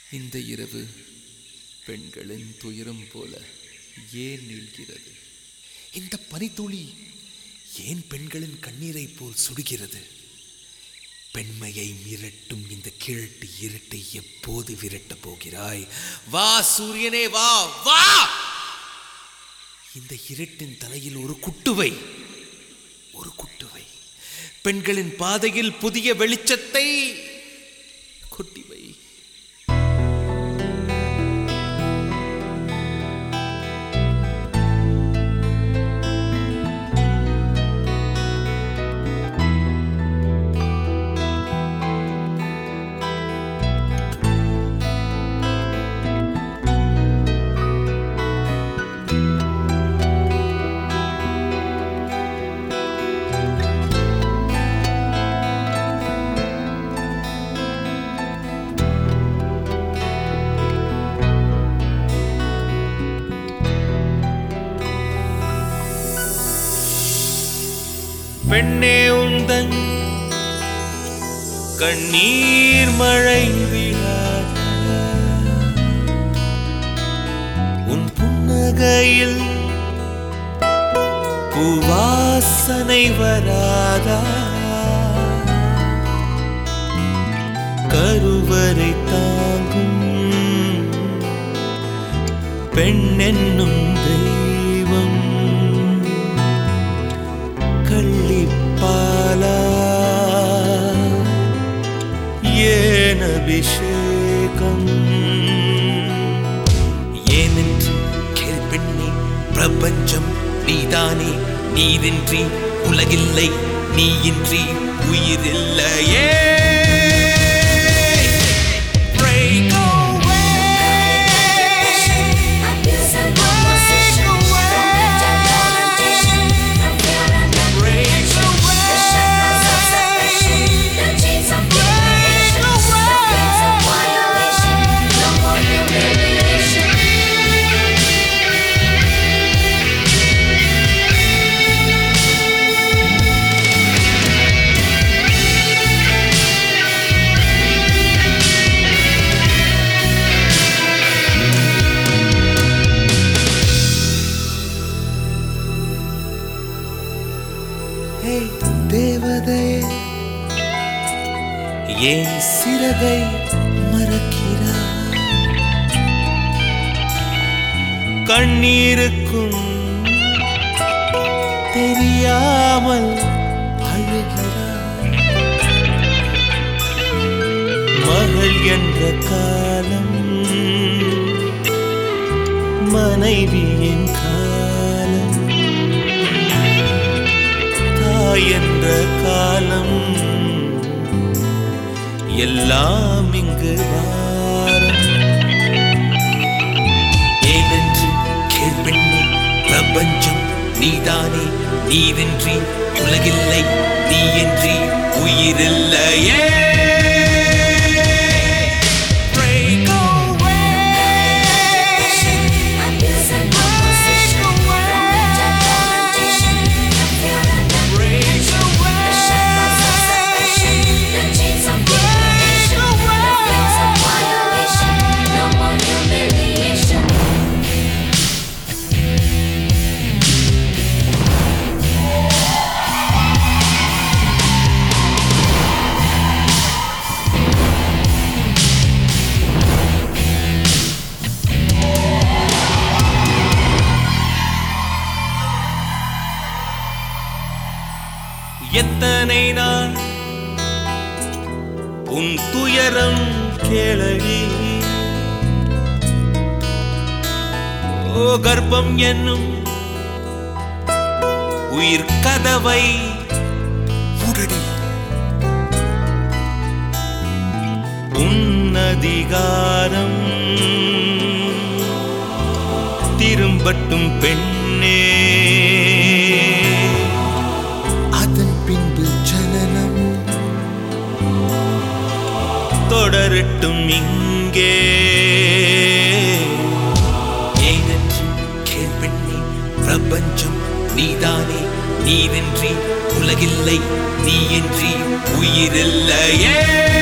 இந்த இரவு பெண்களின் துயரம் போல ஏன் நீள்கிறது இந்த பனித்துளி ஏன் பெண்களின் கண்ணீரை போல் சுடுகிறது பெண்மையை மிரட்டும் இந்த கிழட்டு இருட்டை எப்போது விரட்டப் போகிறாய் வா சூரியனே வா வா இந்த இருட்டின் தலையில் ஒரு குட்டுவை ஒரு குட்டுவை பெண்களின் பாதையில் புதிய வெளிச்சத்தை கொட்டி வை பெண்ணே உந்தன் கண்ணீர் மழை விழாத உன் புன்னகையில் பூவாசனை வராதா கருவறை தாங்கும் பெண்ணென்னும் தெய்வம் கள்ளிப்பாலா ஏன் அபிஷேகம் ஏனென்று கேள்பெண்ணே பிரபஞ்சம் நீதானே நீரின்றி உலகில்லை நீயின்றி உயிரில்லையே Break away. Abuse and opposition. Don't politician. From fear and apprehension. The shackles of suppression. The chains of humiliation. The pains of violation. No more humiliation. ஏய் தேவதையே ஏன் சிறகை மறக்கிறாய் கண்ணீருக்கும் தெரியாமல் அழுகிறாய் மகள் என்ற காலம் மனைவியின் காலம் தாய் என்ற காலம் எல்லாம் இங்கு வாரம் ஏனென்று கேள்பெண்ணே பிரபஞ்சம் நீதானே நீரின்றி உலகில்லை நீயின்றி உயிரில்லையே Break away. Abuse and opposition. From politician. From fear and apprehension. The shackles of suppression. The chains of humiliation. The pains of violation. No more humiliation. எத்தனை நாள் உன் துயரம் கேளடி ஓ கர்ப்பம் என்னும் உயிர் கதவை முடடி உன்னதிகாரம் திரும்பட்டும் பெண்ணே அதன் பின்பு ஜனனம் தொடரட்டும் இங்கே ஏனென்று கேள்பெண்ணே பிரபஞ்சம் நீதானே நீரின்றி உலகில்லை நீயின்றி உயிரில்லையே